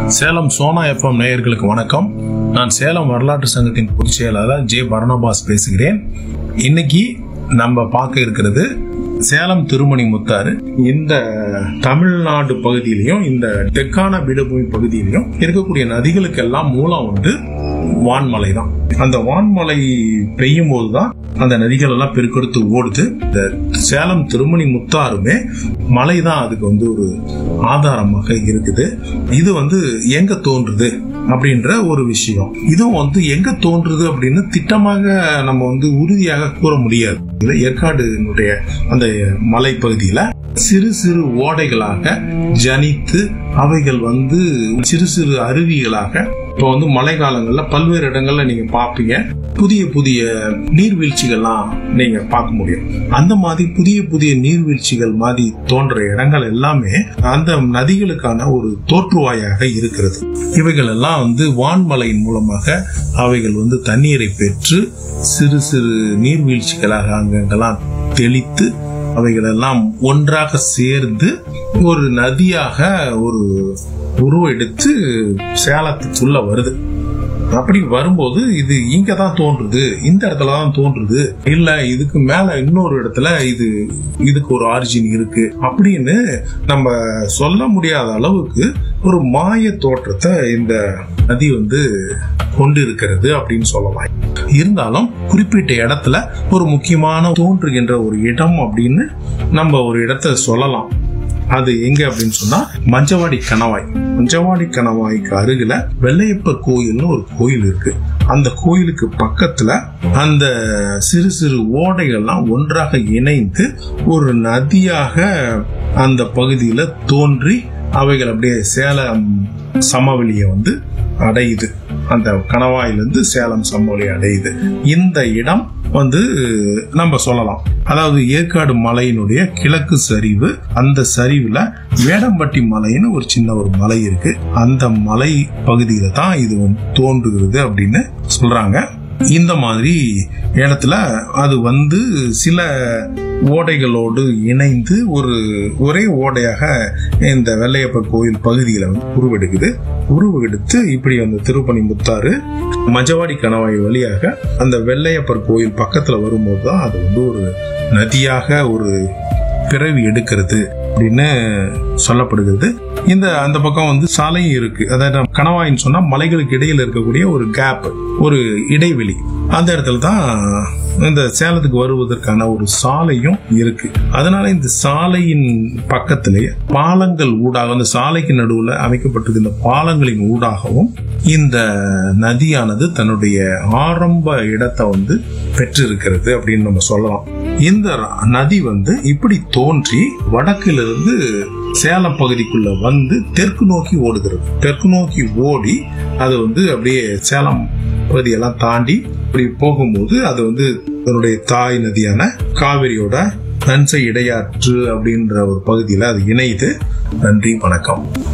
Salem Sona FM நேயர்களுக்கு வணக்கம் நான் சேலம் வரலாற்று சங்கத்தின் பொதுச் செயலாளர் ஜே பரணபாஸ் பேசுகிறேன் இன்னைக்கு நம்ம பார்க்க இருக்கிறது சேலம் திருமணி முத்தாறு இந்த தமிழ்நாடு பகுதியிலையும் இந்த தெற்கான பீடபூமி பகுதியிலையும் இருக்கக்கூடிய நதிகளுக்கெல்லாம் மூலம் வந்து வான்மலை தான் அந்த வான்மலை பெய்யும் போதுதான் அந்த நதிகள் எல்லாம் பெருக்கெடுத்து ஓடுது இந்த சேலம் திருமணி முத்தாறுமே மலை தான் அதுக்கு வந்து ஒரு ஆதாரமாக இருக்குது இது வந்து எங்க தோன்றுது அப்படின்ற ஒரு விஷயம் இதுவும் வந்து எங்க தோன்றுது அப்படின்னு திட்டமாக நம்ம வந்து உறுதியாக கூற முடியாது இது ஏற்காடுனுடைய அந்த மலைப்பகுதியில சிறு சிறு ஓடைகளாக ஜனித்து அவைகள் வந்து சிறு சிறு அருவிகளாக இப்போ வந்து மழை காலங்கள்ல பல்வேறு இடங்கள்ல நீங்க பார்ப்பீங்க புதிய புதிய நீர்வீழ்ச்சிகள்லாம் நீங்க பார்க்க முடியும் அந்த மாதிரி புதிய புதிய நீர்வீழ்ச்சிகள் மாதிரி தோன்ற இடங்கள் எல்லாமே அந்த நதிகளுக்கான ஒரு தோற்றுவாயாக இருக்கிறது இவைகள் எல்லாம் வந்து வான்மலையின் மூலமாக அவைகள் வந்து தண்ணீரை பெற்று சிறு சிறு நீர்வீழ்ச்சிகளாக அங்கங்கெல்லாம் தெளித்து அவைகளெல்லாம் ஒன்றாக சேர்ந்து ஒரு நதியாக ஒரு உருவெடுத்து சேலத்துக்குள்ள வருது அப்படி வரும்போது இது இங்க தான் தோன்றுது இந்த இடத்துல தான் தோன்றுது இல்ல இதுக்கு மேல இன்னொரு இடத்துல இது இதுக்கு ஒரு ஆரிஜின் இருக்கு அப்படின்னு நம்ம சொல்ல முடியாத அளவுக்கு ஒரு மாய தோற்றத்தை இந்த நதி வந்து கொண்டு இருக்கிறது அப்படின்னு சொல்லலாம் இருந்தாலும் குறிப்பிட்ட இடத்துல ஒரு முக்கியமான தோன்றுகின்ற ஒரு இடம் அப்படின்னு நம்ம ஒரு இடத்த சொல்லலாம் அது எங்க அப்படின்னு சொன்னா மஞ்சவாடி கணவாய் மஞ்சவாடி கணவாய்க்கு அருகில வெள்ளையப்பர் கோயில்னு ஒரு கோயில் இருக்கு அந்த கோயிலுக்கு பக்கத்துல அந்த சிறு சிறு ஓடைகள்லாம் ஒன்றாக இணைந்து ஒரு நதியாக அந்த பகுதியில தோன்றி அவைகள் அப்படியே சேலம் சமவெளியை வந்து அடையுது அந்த கணவாயிலிருந்து சேலம் சமவெளி அடையுது இந்த இடம் வந்து நம்ம சொல்லலாம் அதாவது ஏற்காடு மலையினுடைய கிழக்கு சரிவு அந்த சரிவுல வேடம்பட்டி மலைன்னு ஒரு சின்ன ஒரு மலை இருக்கு அந்த மலை பகுதியில தான் இது வந்து தோன்றுகிறது அப்படின்னு சொல்றாங்க இந்த மாதிரி இடத்துல அது வந்து சில ஓடைகளோடு இணைந்து ஒரு ஒரே ஓடையாக இந்த வெள்ளையப்பர் கோயில் பகுதியில் வந்து உருவெடுக்குது உருவெடுத்து இப்படி அந்த திருப்பணி முத்தாறு மஜவாடி கணவாய் வழியாக அந்த வெள்ளையப்பர் கோயில் பக்கத்துல வரும்போது தான் அது வந்து ஒரு நதியாக ஒரு பிறவி எடுக்கிறது அப்படின்னு சொல்லப்படுகிறது இந்த அந்த பக்கம் வந்து சாலையும் இருக்கு அதாவது கணவாயின்னு சொன்னா மலைகளுக்கு இடையில இருக்கக்கூடிய ஒரு கேப் ஒரு இடைவெளி அந்த இடத்துல தான் இந்த சேலத்துக்கு வருவதற்கான ஒரு சாலையும் இருக்கு அதனால இந்த சாலையின் பக்கத்திலேயே பாலங்கள் ஊடாக அந்த சாலைக்கு நடுவுல அமைக்கப்பட்டிருக்கின்ற பாலங்களின் ஊடாகவும் இந்த நதியானது தன்னுடைய ஆரம்ப இடத்தை வந்து பெற்றிருக்கிறது அப்படின்னு நம்ம சொல்லலாம் இந்த நதி வந்து இப்படி தோன்றி வடக்கிலிருந்து சேலம் பகுதிக்குள்ள வந்து தெற்கு நோக்கி ஓடுகிறது தெற்கு நோக்கி ஓடி அது வந்து அப்படியே சேலம் பகுதியெல்லாம் தாண்டி இப்படி போகும்போது அது வந்து தன்னுடைய தாய் நதியான காவிரியோட நன்சை இடையாற்று அப்படின்ற ஒரு பகுதியில் அது இணையுது நன்றி வணக்கம்